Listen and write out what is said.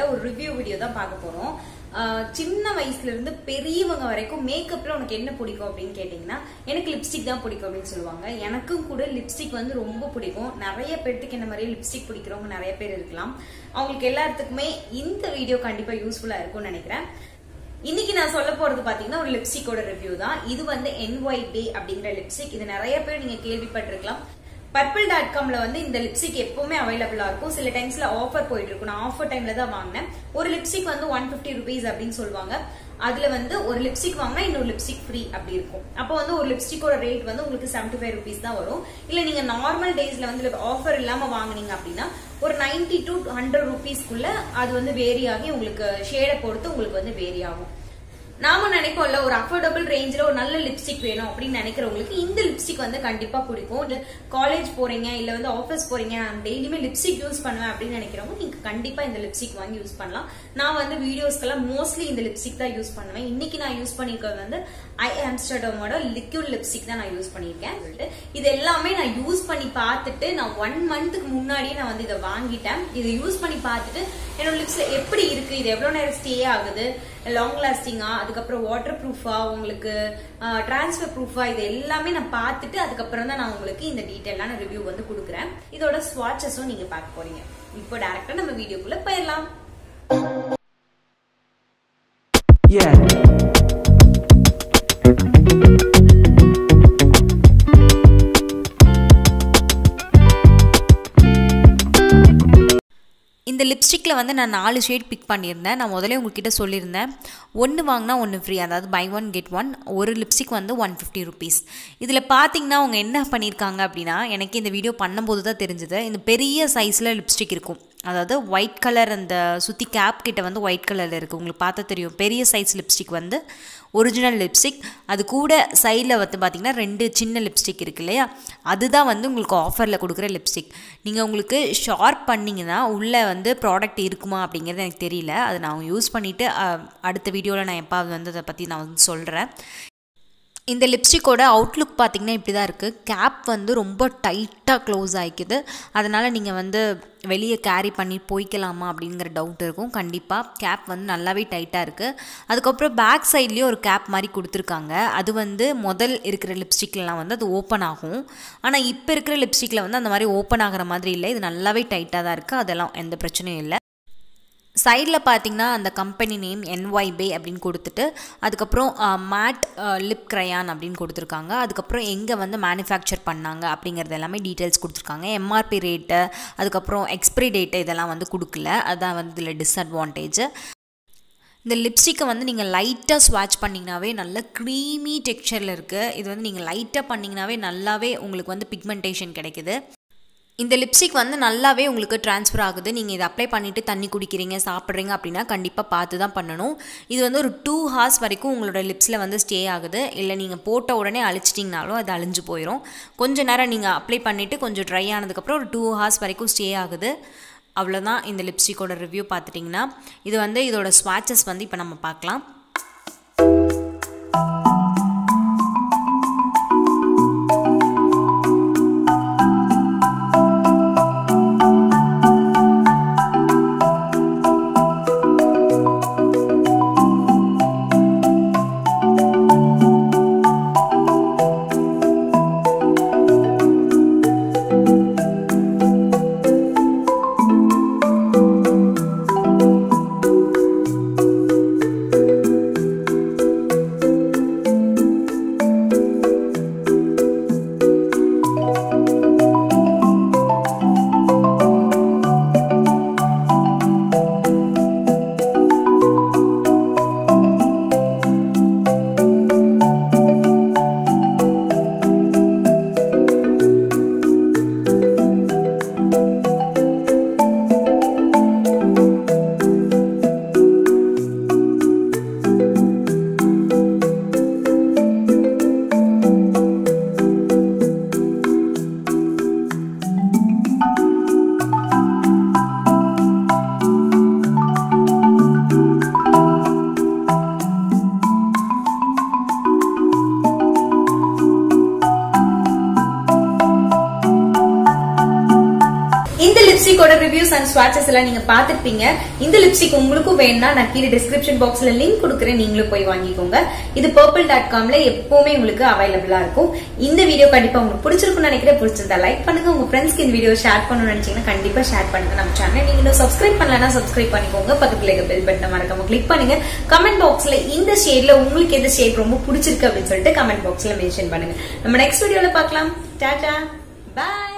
சேனல்ல ஒரு review video தான் பார்க்க போறோம் ஆஹ் சின்ன வயசுல இருந்து பெரியவங்க வரைக்கும் மேக்கப்ல உனக்கு என்ன பிடிக்கும் அப்படின்னு கேட்டீங்கன்னா எனக்கு லிப்ஸ்டிக் தான் பிடிக்கும் அப்படின்னு சொல்லுவாங்க எனக்கும் கூட லிப்ஸ்டிக் வந்து ரொம்ப பிடிக்கும் நிறைய பேர்த்துக்கு என்ன மாதிரியே லிப்ஸ்டிக் பிடிக்கிறவங்க நிறைய பேர் இருக்கலாம் அவங்களுக்கு எல்லாத்துக்குமே இந்த வீடியோ கண்டிப்பா யூஸ்ஃபுல்லா இருக்கும்னு நினைக்கிறேன் இன்னைக்கு நான் சொல்ல போறது பாத்தீங்கன்னா ஒரு லிப்ஸ்டிக்கோட ரிவ்யூ தான் இது வந்து என்ஒய் பே அப்படிங்கிற லிப்ஸ்டிக் இது நிறைய பேர் நீங்க கேள்விப்பட்டிருக்கலாம் பர்பிள் டாட் காம்ல வந்து இந்த லிப்ஸ்டிக் எப்பவுமே அவைலபிளா இருக்கும் சில டைம்ஸ்ல ஆஃபர் போயிட்டு இருக்கும் நான் ஆஃபர் டைம்ல தான் வாங்கினேன் ஒரு லிப்ஸ்டிக் வந்து ஒன் பிப்டி ருபீஸ் அப்படின்னு சொல்லுவாங்க அதுல வந்து ஒரு லிப்ஸ்டிக் வாங்கினா இன்னொரு லிப்ஸ்டிக் ஃப்ரீ அப்படி இருக்கும் அப்போ வந்து ஒரு லிப்ஸ்டிக்கோட ரேட் வந்து உங்களுக்கு செவன்டி ஃபைவ் ருபீஸ் தான் வரும் இல்ல நீங்க நார்மல் டேஸ்ல வந்து ஆஃபர் இல்லாம வாங்குனீங்க அப்படின்னா ஒரு நைன்டி டு ஹண்ட்ரட் ருபீஸ்க்குள்ள அது வந்து வேரி ஆகி உங்களுக்கு ஷேடை பொறுத்து உங்களுக்கு வந்து வேரி ஆகும் நாம நினைப்போம்ல ஒரு அஃபோர்டபுள் ரேஞ்சில் ஒரு நல்ல லிப்ஸ்டிக் வேணும் அப்படின்னு நினைக்கிறவங்களுக்கு இந்த லிப்ஸ்டிக் வந்து கண்டிப்பா பிடிக்கும் இல்ல காலேஜ் போறீங்க இல்ல வந்து ஆஃபீஸ் போறீங்க நான் டெய்லியுமே லிப்ஸ்டிக் யூஸ் பண்ணுவேன் அப்படின்னு நினைக்கிறவங்க நீங்க கண்டிப்பா இந்த லிப்ஸ்டிக் வாங்கி யூஸ் பண்ணலாம் நான் வந்து வீடியோஸ்க்கெல்லாம் மோஸ்ட்லி இந்த லிப்ஸ்டிக் தான் யூஸ் பண்ணுவேன் இன்னைக்கு நான் யூஸ் பண்ணிருக்கிறது வந்து ஐ ஆம்ஸ்டர்டமோட லிக்விட் லிப்ஸ்டிக் தான் நான் யூஸ் பண்ணியிருக்கேன் சொல்லிட்டு இது எல்லாமே நான் யூஸ் பண்ணி பார்த்துட்டு நான் ஒன் மந்த்துக்கு முன்னாடியே நான் வந்து இதை வாங்கிட்டேன் இதை யூஸ் பண்ணி பார்த்துட்டு என்னோட லிப்ஸ்ல எப்படி இருக்கு இது எவ்வளவு நேரம் ஸ்டே ஆகுது லாங் லாஸ்டிங்கா அதுக்கப்புறம் வாட்டர் ப்ரூஃபா உங்களுக்கு டிரான்ஸ்ஃபர் ப்ரூஃபா இது எல்லாமே நான் பார்த்துட்டு அதுக்கப்புறம் தான் நான் உங்களுக்கு இந்த டீட்டெயிலான ரிவ்யூ வந்து கொடுக்குறேன் இதோட ஸ்வாட்சஸும் நீங்க பார்க்க போறீங்க இப்போ டேரக்டா நம்ம வீடியோக்குள்ள போயிடலாம் Yeah. இந்த லிப்ஸ்டிக்கில் வந்து நான் நாலு ஷேட் பிக் பண்ணியிருந்தேன் நான் முதல்ல உங்ககிட்ட சொல்லியிருந்தேன் ஒன்று வாங்கினா ஒன்று ஃப்ரீ அதாவது பை ஒன் கெட் ஒன் ஒரு லிப்ஸ்டிக் வந்து ஒன் ஃபிஃப்டி ருபீஸ் இதில் பார்த்தீங்கன்னா அவங்க என்ன பண்ணியிருக்காங்க அப்படின்னா எனக்கு இந்த வீடியோ பண்ணும்போது தான் தெரிஞ்சுது இந்த பெரிய சைஸில் லிப்ஸ்டிக் இருக்கும் அதாவது ஒயிட் கலர் அந்த சுற்றி கேப் கிட்ட வந்து ஒயிட் கலரில் இருக்குது உங்களுக்கு பார்த்தா தெரியும் பெரிய சைஸ் லிப்ஸ்டிக் வந்து ஒரிஜினல் லிப்ஸ்டிக் அது கூட சைடில் வந்து பார்த்திங்கன்னா ரெண்டு சின்ன லிப்ஸ்டிக் இருக்கு இல்லையா அதுதான் வந்து உங்களுக்கு ஆஃபரில் கொடுக்குற லிப்ஸ்டிக் நீங்கள் உங்களுக்கு ஷார்ப் பண்ணிங்கன்னா உள்ளே வந்து ப்ராடக்ட் இருக்குமா அப்படிங்கிறது எனக்கு தெரியல அது நான் யூஸ் பண்ணிவிட்டு அடுத்த வீடியோவில் நான் எப்பாவது வந்து அதை பற்றி நான் வந்து சொல்கிறேன் இந்த லிப்ஸ்டிக்கோட அவுட்லுக் பார்த்திங்கன்னா இப்படி தான் இருக்குது கேப் வந்து ரொம்ப டைட்டாக க்ளோஸ் ஆகிக்குது அதனால் நீங்கள் வந்து வெளியே கேரி பண்ணி போய்க்கலாமா அப்படிங்கிற டவுட் இருக்கும் கண்டிப்பாக கேப் வந்து நல்லாவே டைட்டாக இருக்குது அதுக்கப்புறம் பேக் சைட்லேயும் ஒரு கேப் மாதிரி கொடுத்துருக்காங்க அது வந்து முதல் இருக்கிற லிப்ஸ்டிக்லாம் வந்து அது ஓப்பன் ஆகும் ஆனால் இப்போ இருக்கிற லிப்ஸ்டிக்கில் வந்து அந்த மாதிரி ஓப்பன் ஆகிற மாதிரி இல்லை இது நல்லாவே டைட்டாக தான் இருக்குது அதெல்லாம் எந்த பிரச்சனையும் இல்லை சைடில் பார்த்தீங்கன்னா அந்த கம்பெனி நேம் என்ஒய் பே அப்படின்னு கொடுத்துட்டு அதுக்கப்புறம் மேட் லிப் க்ரையான் அப்படின்னு கொடுத்துருக்காங்க அதுக்கப்புறம் எங்கே வந்து மேனுஃபேக்சர் பண்ணாங்க அப்படிங்கிறது எல்லாமே டீட்டெயில்ஸ் கொடுத்துருக்காங்க எம்ஆர்பி ரேட்டு அதுக்கப்புறம் எக்ஸ்பிரி டேட்டு இதெல்லாம் வந்து கொடுக்கல அதான் வந்து இதில் டிஸ்அட்வான்டேஜ் இந்த லிப்ஸ்டிக்கை வந்து நீங்கள் லைட்டாக ஸ்வாட்ச் பண்ணிங்கனாவே நல்ல க்ரீமி டெக்ஸ்சரில் இருக்குது இது வந்து நீங்கள் லைட்டாக பண்ணிங்கனாவே நல்லாவே உங்களுக்கு வந்து பிக்மெண்டேஷன் கிடைக்குது இந்த லிப்ஸ்டிக் வந்து நல்லாவே உங்களுக்கு ட்ரான்ஸ்ஃபர் ஆகுது நீங்கள் இதை அப்ளை பண்ணிவிட்டு தண்ணி குடிக்கிறீங்க சாப்பிட்றீங்க அப்படின்னா கண்டிப்பாக பார்த்து தான் பண்ணணும் இது வந்து ஒரு டூ ஹார்ஸ் வரைக்கும் உங்களோட லிப்ஸில் வந்து ஸ்டே ஆகுது இல்லை நீங்கள் போட்ட உடனே அழிச்சிட்டிங்கனாலும் அது அழிஞ்சு போயிடும் கொஞ்ச நேரம் நீங்கள் அப்ளை பண்ணிவிட்டு கொஞ்சம் ட்ரை ஆனதுக்கப்புறம் ஒரு டூ ஹார்ஸ் வரைக்கும் ஸ்டே ஆகுது அவ்வளோதான் இந்த லிப்ஸ்டிக்கோட ரிவ்யூ பார்த்துட்டிங்கன்னா இது வந்து இதோட ஸ்வாட்சஸ் வந்து இப்போ நம்ம பார்க்கலாம் லிப்ஸ்டிக்கோட ரிவ்யூஸ் அண்ட் ஸ்வாட்சஸ் எல்லாம் நீங்க பாத்துருப்பீங்க இந்த லிப்ஸ்டிக் உங்களுக்கும் வேணும்னா நான் கீழே டிஸ்கிரிப்ஷன் பாக்ஸ்ல லிங்க் கொடுக்குறேன் நீங்களும் போய் வாங்கிக்கோங்க இது பர்பிள் டாட் காம்ல எப்பவுமே உங்களுக்கு அவைலபிளா இருக்கும் இந்த வீடியோ கண்டிப்பா உங்களுக்கு பிடிச்சிருக்கும்னு நினைக்கிறேன் பிடிச்சிருந்தா லைக் பண்ணுங்க உங்க ஃப்ரெண்ட்ஸ்க்கு இந்த வீடியோ ஷேர் பண்ணணும்னு நினைச்சீங்கன்னா கண்டிப்பா ஷேர் பண்ணுங்க நம்ம சேனல் நீங்க இன்னும் சப்ஸ்கிரைப் பண்ணலன்னா சப்ஸ்கிரைப் பண்ணிக்கோங்க பக்கத்துல இருக்க பெல் பட்டனை மறக்காம கிளிக் பண்ணுங்க கமெண்ட் பாக்ஸ்ல இந்த ஷேட்ல உங்களுக்கு எந்த ஷேட் ரொம்ப பிடிச்சிருக்கு அப்படின்னு சொல்லிட்டு கமெண்ட் பாக்ஸ்ல மென்ஷன் பண்ணுங்க நம்ம நெக்ஸ்ட் வீடியோல பார்க்கலாம் டாடா பாய்